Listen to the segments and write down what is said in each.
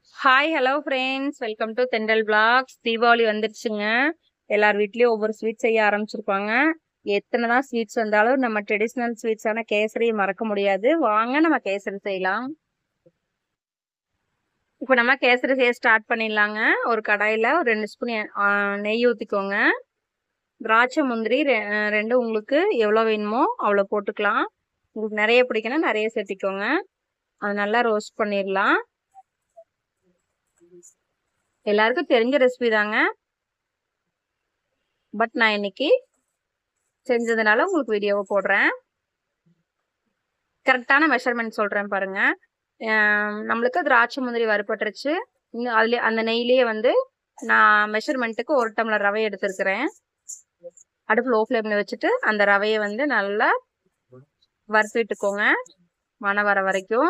hi hello friends welcome to Thendral blogs Deepavali வந்துருச்சுங்க எல்லார் வீட்லேயும் ஒவ்வொரு ஸ்வீட் செய்ய ஆரம்பிச்சிருப்பாங்க எத்தனை தான் ஸ்வீட்ஸ் வந்தாலும் நம்ம ட்ரெடிஷ்னல் ஸ்வீட்ஸான கேசரியை மறக்க முடியாது வாங்க நம்ம கேசரி செய்யலாம் இப்போ நம்ம கேசரி செய்ய ஸ்டார்ட் பண்ணிடலாங்க ஒரு கடாயில் ஒரு ரெண்டு ஸ்பூன் நெய் ஊற்றிக்கோங்க திராட்சை முந்திரி ரெண்டும் உங்களுக்கு எவ்வளோ வேணுமோ அவ்வளோ போட்டுக்கலாம் உங்களுக்கு நிறைய பிடிக்கணும் நிறைய சேர்த்திக்கோங்க அது நல்லா ரோஸ்ட் பண்ணிடலாம் எல்லாருக்கும் தெரிஞ்ச ரெசிபி தாங்க பட் நான் இன்னைக்கு செஞ்சதுனால உங்களுக்கு வீடியோவை போடுறேன் கரெக்டான மெஷர்மெண்ட் சொல்கிறேன் பாருங்க நம்மளுக்கு திராட்சை முந்திரி வறுபட்டுருச்சு இன்னும் அதுலேயே அந்த நெய்லேயே வந்து நான் மெஷர்மெண்ட்டுக்கு ஒரு டம்ளர் ரவை எடுத்துருக்கிறேன் அடுப்பு லோ ஃப்ளேமில் வச்சுட்டு அந்த ரவையை வந்து நல்லா வறுத்து விட்டுக்கோங்க மணம் வர வரைக்கும்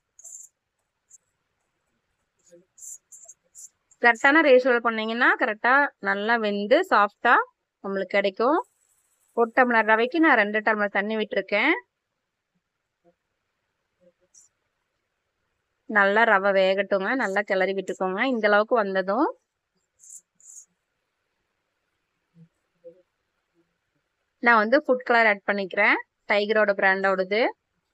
கரெக்டான ரேஷியோவில் பண்ணீங்கன்னா கரெக்டாக நல்லா வெந்து சாஃப்டாக நம்மளுக்கு கிடைக்கும் ஒரு டம்ளர் ரவைக்கு நான் ரெண்டு டம்ளர் தண்ணி விட்டுருக்கேன் நல்லா ரவை வேகட்டுங்க நல்லா கிளறி விட்டுக்கோங்க இந்த அளவுக்கு வந்ததும் நான் வந்து ஃபுட் கலர் ஆட் பண்ணிக்கிறேன் டைகரோட பிராண்டோடது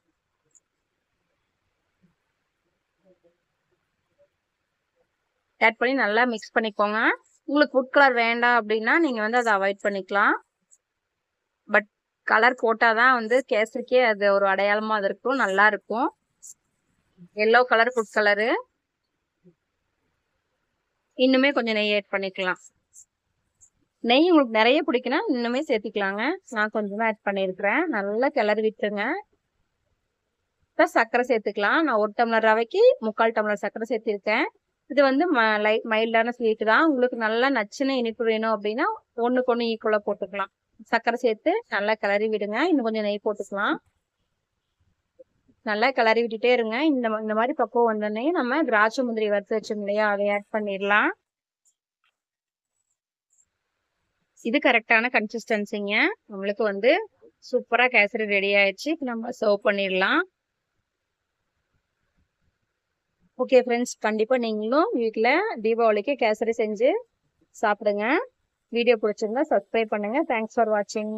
ஆட் பண்ணி நல்லா மிக்ஸ் பண்ணிக்கோங்க உங்களுக்கு ஃபுட் கலர் வேண்டாம் அப்படின்னா நீங்கள் வந்து அதை அவாய்ட் பண்ணிக்கலாம் பட் கலர் போட்டால் தான் வந்து கேசரிக்கே அது ஒரு அடையாளமாக அது இருக்கும் நல்லா இருக்கும் எல்லோ கலர் ஃபுட் கலரு இன்னுமே கொஞ்சம் நெய் ஆட் பண்ணிக்கலாம் நெய் உங்களுக்கு நிறைய பிடிக்குன்னா இன்னுமே சேர்த்திக்கலாங்க நான் கொஞ்சமாக ஆட் பண்ணியிருக்கிறேன் நல்லா கிளறி விட்டுருங்க இப்போ சர்க்கரை சேர்த்துக்கலாம் நான் ஒரு டம்ளர் ரவைக்கு முக்கால் டம்ளர் சர்க்கரை சேர்த்திருக்கேன் இது வந்து ம லைட் மைல்டான ஸ்வீட் தான் உங்களுக்கு நல்லா நச்சுன்னு இனிப்பு வேணும் அப்படின்னா ஒன்றுக்கு ஒன்று ஈக்குவலாக போட்டுக்கலாம் சர்க்கரை சேர்த்து நல்லா கிளறி விடுங்க இன்னும் கொஞ்சம் நெய் போட்டுக்கலாம் நல்லா கிளறி விட்டுட்டே இருங்க இந்த இந்த மாதிரி பக்குவம் வந்தோடனே நம்ம திராட்சை முந்திரி வறுத்து வச்சோம் இல்லையா அதை ஆட் பண்ணிடலாம் இது கரெக்டான கன்சிஸ்டன்சிங்க நம்மளுக்கு வந்து சூப்பராக கேசரி ரெடி ஆயிடுச்சு இப்போ நம்ம சர்வ் பண்ணிடலாம் ஓகே ஃப்ரெண்ட்ஸ் கண்டிப்பாக நீங்களும் வீட்டில் தீபாவளிக்கு கேசரி செஞ்சு சாப்பிடுங்க வீடியோ பிடிச்சிருந்தா சப்ஸ்கிரைப் பண்ணுங்கள் தேங்க்ஸ் ஃபார் வாட்சிங்